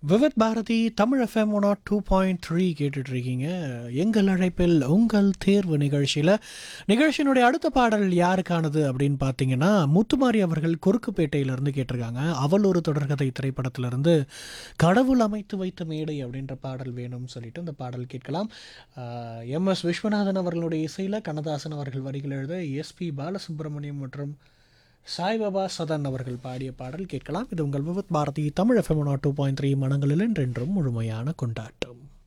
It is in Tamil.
Vividh Bharati Tamil FM one two point three கேட்டுட்ருக்கீங்க எங்கள் அழைப்பில் உங்கள் தேர்வு நிகழ்ச்சியில் நிகழ்ச்சியினுடைய அடுத்த பாடல் யாருக்கானது அப்படின்னு பார்த்தீங்கன்னா முத்துமாரி அவர்கள் குறுக்குப்பேட்டையிலேருந்து கேட்டிருக்காங்க அவள் ஒரு தொடர்கதை திரைப்படத்திலிருந்து கடவுள் அமைத்து வைத்த மேடை அப்படின்ற பாடல் வேணும்னு சொல்லிட்டு இந்த பாடல் கேட்கலாம் எம் எஸ் விஸ்வநாதன் அவர்களுடைய இசையில் கண்ணதாசன் அவர்கள் வரிகள் எழுத எஸ்பி பாலசுப்ரமணியம் மற்றும் சாய்பாபா சதன் அவர்கள் பாடிய பாடல் கேட்கலாம் இது உங்கள் Vividh Bharati Tamil FM two point three மனங்களில் என்றென்றும் முழுமையான கொண்டாட்டம்